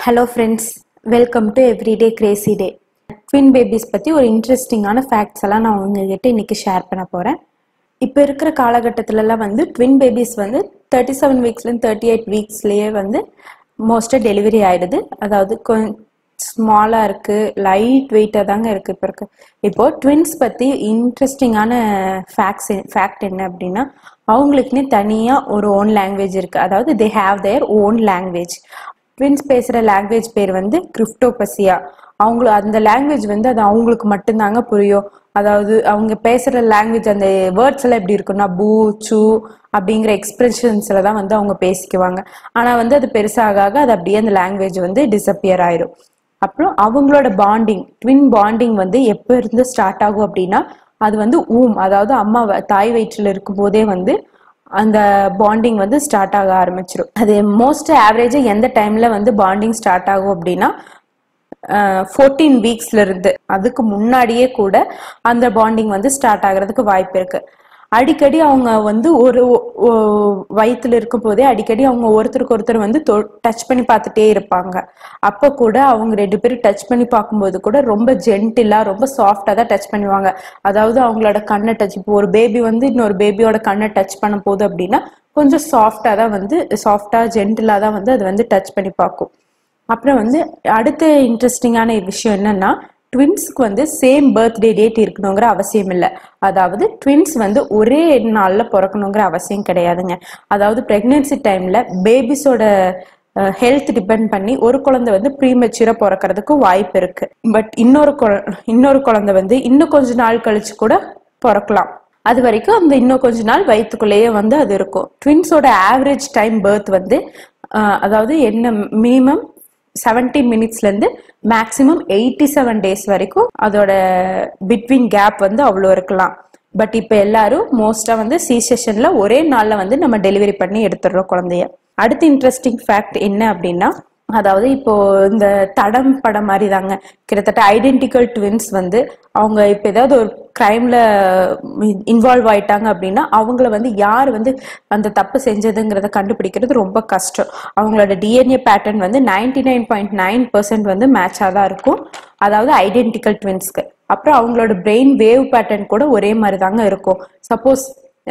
hello friends welcome to everyday crazy day twin babies பற்றி ஒரு இன்ட்ரெஸ்டிங்கான ஃபேக்ட்ஸ் எல்லாம் நான் உங்ககிட்ட இன்னைக்கு ஷேர் பண்ண போகிறேன் இப்போ இருக்கிற காலகட்டத்திலலாம் வந்து ட்வின் பேபிஸ் வந்து தேர்ட்டி செவன் வீக்ஸ்லேருந்து தேர்ட்டி எயிட் வீக்ஸ்லேயே வந்து மோஸ்ட்டாக டெலிவரி ஆயிடுது அதாவது கொஞ்சம் ஸ்மாலாக இருக்குது லைட் வெயிட்டாக தாங்க இருக்குது இப்போ இருக்கு இப்போது ட்வின்ஸ் பற்றி இன்ட்ரெஸ்டிங்கான ஃபேக்ட்ஸ் ஃபேக்ட் என்ன அப்படின்னா அவங்களுக்குன்னே தனியாக ஒரு ஓன் லாங்குவேஜ் இருக்குது அதாவது they have their own language twins பேசுகிற லாங்குவேஜ் பேர் வந்து கிரிப்டோபசியா அவங்கள அந்த லாங்குவேஜ் வந்து அது அவங்களுக்கு மட்டும்தாங்க புரியும் அதாவது அவங்க பேசுகிற லாங்குவேஜ் அந்த வேர்ட்ஸ் எல்லாம் எப்படி இருக்குன்னா பூ சூ அப்படிங்கிற எக்ஸ்பிரஷன்ஸில் தான் வந்து அவங்க பேசிக்குவாங்க ஆனால் வந்து அது பெருசாக ஆக அது அப்படியே அந்த லாங்குவேஜ் வந்து டிஸப்பியர் ஆயிரும் அப்புறம் அவங்களோட பாண்டிங் ட்வின் பாண்டிங் வந்து எப்போ இருந்து ஸ்டார்ட் ஆகும் அப்படின்னா அது வந்து ஊம் அதாவது அம்மா வ- தாய் வயிற்றில் இருக்கும் போதே வந்து அந்த பாண்டிங் வந்து ஸ்டார்ட் ஆக ஆரம்பிச்சிடும் அது மோஸ்ட் ஆவரேஜாக எந்த டைம்ல வந்து பாண்டிங் ஸ்டார்ட் ஆகும் அப்படின்னா ஃபோர்டீன் வீக்ஸ்ல இருந்து அதுக்கு முன்னாடியே கூட அந்த பாண்டிங் வந்து ஸ்டார்ட் ஆகுறதுக்கு வாய்ப்பு இருக்கு அடிக்கடி அவங்க வந்து ஒரு ஒ- வயித்துல இருக்கும் போதே அடிக்கடி அவங்க ஒருத்தருக்கு ஒருத்தர் வந்து டச் பண்ணி பார்த்துட்டே இருப்பாங்க அப்போ கூட அவங்க ரெண்டு பேரும் டச் பண்ணி பார்க்கும்போது கூட ரொம்ப ஜென்டிலா ரொம்ப சாஃப்டா தான் டச் பண்ணுவாங்க அதாவது அவங்களோட கண்ணை டச் இப்போ ஒரு பேபி வந்து இன்னொரு பேபியோட கண்ணை டச் பண்ண போகுது அப்படின்னா கொஞ்சம் சாஃப்டா தான் வந்து சாஃப்டா ஜென்டிலா தான் வந்து அது வந்து டச் பண்ணி பார்க்கும் அப்புறம் வந்து அடுத்த இன்ட்ரெஸ்டிங்கான விஷயம் என்னன்னா ட்வின்ஸ்க்கு வந்து சேம் பர்த்டே டேட் இருக்கணுங்கிற அவசியம் இல்லை அதாவது ட்வின்ஸ் வந்து ஒரே நாள்ல பிறக்கணுங்கிற அவசியம் கிடையாதுங்க அதாவது பிரெக்னன்சி டைம்ல பேபிஸோட ஹெல்த் டிபெண்ட் பண்ணி ஒரு குழந்தை வந்து ப்ரீமெச்சூரா பிறக்கிறதுக்கு வாய்ப்பு இருக்கு பட் இன்னொரு குழ- இன்னொரு குழந்தை வந்து இன்னும் கொஞ்ச நாள் கழிச்சு கூட பிறக்கலாம் அது வரைக்கும் அந்த இன்னும் கொஞ்ச நாள் வயிற்றுக்குள்ளேயே வந்து அது இருக்கும் ட்வின்ஸோட ஆவரேஜ் டைம் பர்த் வந்து அஹ், அதாவது என்ன மினிமம் 70 மினிட்ஸ்ல இருந்து மேக்ஸிமம் எயிட்டி செவன் டேஸ் வரைக்கும் அதோட பிட்வீன் கேப் வந்து அவ்வளோ இருக்கலாம் பட் இப்போ எல்லாரும் மோஸ்டா வந்து சி செஷன்ல ஒரே நாள்ல வந்து நம்ம டெலிவரி பண்ணி எடுத்துடுறோம் குழந்தைய அடுத்த இன்ட்ரெஸ்டிங் ஃபேக்ட் என்ன அப்படின்னா அதாவது இப்போ இந்த தடம் படம் மாதிரி தாங்க கிட்டத்தட்ட ஐடென்டிக்கல் ட்வின்ஸ் வந்து அவங்க இப்போ ஏதாவது ஒரு கிரைம்ல இன்வால்வ் ஆயிட்டாங்க அப்படின்னா அவங்கள வந்து யார் வந்து அந்த தப்பு செஞ்சதுங்கிறத கண்டுபிடிக்கிறது ரொம்ப கஷ்டம் அவங்களோட டிஎன்ஏ பேட்டர்ன் வந்து ninety nine point nine percent வந்து மேட்சாக தான் இருக்கும் அதாவது ஐடென்டிக்கல் ட்வின்ஸ்க்கு அப்புறம் அவங்களோட பிரெயின் வேவ் பேட்டர்ன் கூட ஒரே மாதிரி தாங்க இருக்கும் சப்போஸ்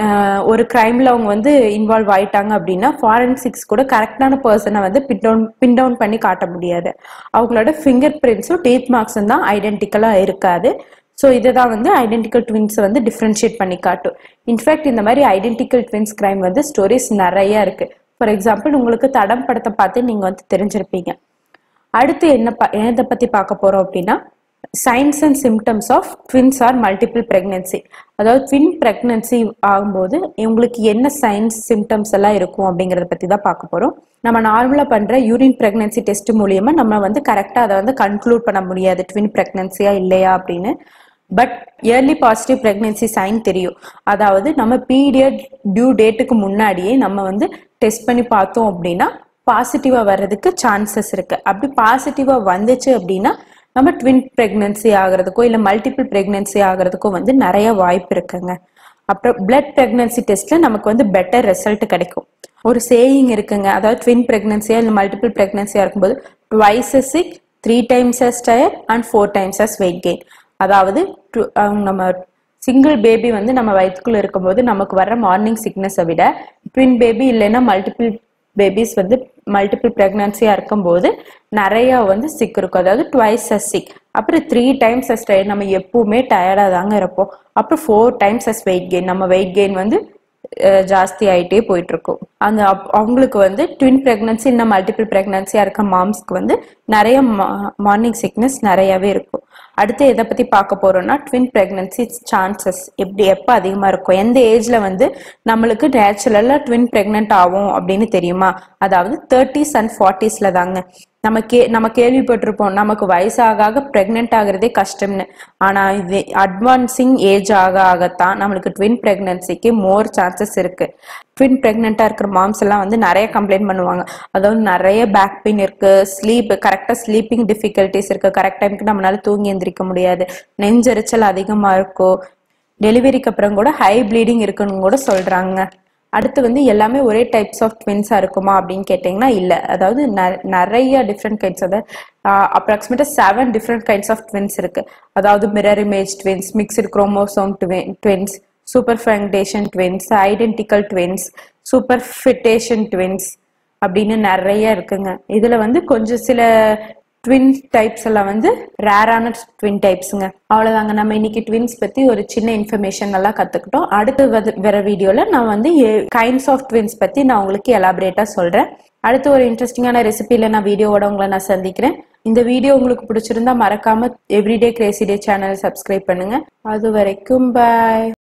ஒரு கிரைம்ல அவங்க வந்து இன்வால்வ் ஆயிட்டாங்க அப்படின்னா ஃபாரன்சிக்ஸ் கூட கரெக்டான பர்சனை வந்து பின் டவுன் பின் டவுன் பண்ணி காட்ட முடியாது அவங்களோட ஃபிங்கர் பிரிண்ட்ஸும் டீத் மார்க்ஸும் தான் ஐடென்டிக்கலா இருக்காது ஸோ இதை தான் வந்து ஐடென்டிக்கல் ட்வின்ஸ் வந்து டிஃப்ரென்ஷியேட் பண்ணி காட்டும் இன்ஃபேக்ட் இந்த மாதிரி ஐடென்டிக்கல் ட்வின்ஸ் கிரைம் வந்து ஸ்டோரிஸ் நிறைய இருக்கு ஃபார் எக்ஸாம்பிள் உங்களுக்கு தடம் படத்தை பார்த்து நீங்க வந்து தெரிஞ்சிருப்பீங்க அடுத்து என்ன பா- எதை பத்தி பார்க்க போறோம் அப்படின்னா signs and symptoms of twins or multiple pregnancy அதாவது ட்வின் பிரெக்னன்சி ஆகும்போது இவங்களுக்கு என்ன சைன்ஸ் சிம்டம்ஸ் எல்லாம் இருக்கும் அப்படிங்கறத பத்தி தான் பார்க்க போறோம் நம்ம நார்மலா பண்ற யூரின் பிரெக்னன்சி டெஸ்ட் மூலியமா நம்ம வந்து கரெக்டா அதை வந்து கன்க்ளூட் பண்ண முடியாது ட்வின் பிரெக்னன்சியா இல்லையா அப்படின்னு but early positive pregnancy sign தெரியும் அதாவது நம்ம பீரியட் டியூ டேட்டுக்கு முன்னாடியே நம்ம வந்து டெஸ்ட் பண்ணி பார்த்தோம் அப்படின்னா பாசிட்டிவா வர்றதுக்கு சான்சஸ் இருக்கு அப்படி பாசிட்டிவா வந்துச்சு அப்படின்னா நம்ம ட்வின் பிரெக்னன்சி ஆகிறதுக்கோ இல்லை மல்டிபிள் பிரெக்னன்சி ஆகிறதுக்கோ வந்து நிறைய வாய்ப்பு இருக்குங்க அப்புறம் பிளட் பிரெக்னன்சி டெஸ்ட்ல நமக்கு வந்து பெட்டர் ரிசல்ட் கிடைக்கும் ஒரு சேயிங் இருக்குங்க அதாவது ட்வின் பிரெக்னன்சியா இல்லை மல்டிபிள் பிரெக்னன்சியா இருக்கும்போது twice as sick three times as tired and four times as weight gain அதாவது two- அவங்க நம்ம சிங்கிள் பேபி வந்து நம்ம வயிற்றுக்குள்ள இருக்கும்போது நமக்கு வர்ற மார்னிங் சிக்னஸை விட ட்வின் பேபி இல்லைன்னா மல்டிபிள் பேபிஸ் வந்து மல்டிபிள் ப்ரெக்னன்சியா இருக்கும்போது நிறைய வந்து சிக் இருக்கும் அதாவது ட்வைஸ் அஸ் சிக் அப்புறம் த்ரீ டைம்ஸ் அஸ் டயர்ட் நம்ம எப்பவுமே டயர்டாக தாங்க இருப்போம் அப்புறம் four times as weight gain நம்ம வெயிட் கெயின் வந்து அஹ், ஜாஸ்தி ஆயிட்டே போயிட்டு இருக்கும் அந்த அப்- அவங்களுக்கு வந்து ட்வின் பிரெக்னன்சி இல்லை மல்டிபிள் பிரெக்னன்சியா இருக்க மாம்ஸ்க்கு வந்து நிறைய மார்னிங் சிக்னஸ் நிறையவே இருக்கும் அடுத்து எதை பத்தி பார்க்க போறோம்னா ட்வின் பிரெக்னன்சி சான்சஸ் எப்படி எப்போ அதிகமா இருக்கும் எந்த ஏஜ்ல வந்து நம்மளுக்கு நேச்சுரலா ட்வின் பிரெக்னென்ட் ஆகும் அப்படின்னு தெரியுமா அதாவது தேர்ட்டிஸ் அண்ட் ஃபார்ட்டிஸ்ல தாங்க நம்ம கே நம்ம கேள்விப்பட்டிருப்போம் நமக்கு வயசாக ஆக பிரெக்னென்ட் ஆகுறதே கஷ்டம்னு ஆனா இது அட்வான்சிங் ஏஜ் ஆக ஆகத்தான் நம்மளுக்கு ட்வின் பிரெக்னன்சிக்கு மோர் சான்சஸ் இருக்கு ட்வின் பிரெக்னெண்டா இருக்கிற மாம்ஸ் எல்லாம் வந்து நிறைய கம்ப்ளைண்ட் பண்ணுவாங்க அதாவது நிறைய பேக் பெயின் இருக்கு ஸ்லீப் கரெக்டா ஸ்லீப்பிங் டிஃபிகல்ட்டிஸ் இருக்கு கரெக்ட் டைம்க்கு நம்மளால தூங்கி எந்திரிக்க முடியாது நெஞ்செரிச்சல் அதிகமா இருக்கும் டெலிவரிக்கு அப்புறம் கூட ஹை ப்ளீடிங் இருக்குன்னு கூட சொல்றாங்க அடுத்து வந்து எல்லாமே ஒரே டைப்ஸ் ஆஃப் ட்வின்ஸாக இருக்குமா அப்படின்னு கேட்டிங்கன்னா இல்லை அதாவது ந- நிறைய டிஃப்ரெண்ட் கைண்ட்ஸ் அதாவது அப்ராக்சிமேட்டாக seven different kinds of twins இருக்கு அதாவது mirror image twins mixed chromosome twins superfecundation twins identical twins superfetation twins அப்படின்னு நிறைய இருக்குங்க இதுல வந்து கொஞ்சம் சில ட்வின் டைப்ஸ் எல்லாம் வந்து ரேரான ட்வின் டைப்ஸுங்க அவ்வளவுதாங்க நம்ம இன்னைக்கு ட்வின்ஸ் பத்தி ஒரு சின்ன இன்ஃபர்மேஷன் எல்லாம் கத்துக்கிட்டோம் அடுத்து வந்து வேற வீடியோல நான் வந்து கைண்ட்ஸ் ஆஃப் ட்வின்ஸ் பத்தி நான் உங்களுக்கு எலாபரேட்டா சொல்றேன் அடுத்து ஒரு இன்ட்ரெஸ்டிங்கான ரெசிபியில நான் வீடியோவோட உங்களை நான் சந்திக்கிறேன் இந்த வீடியோ உங்களுக்கு பிடிச்சிருந்தா மறக்காம everyday crazy day channel subscribe பண்ணுங்க அது வரைக்கும் பாய்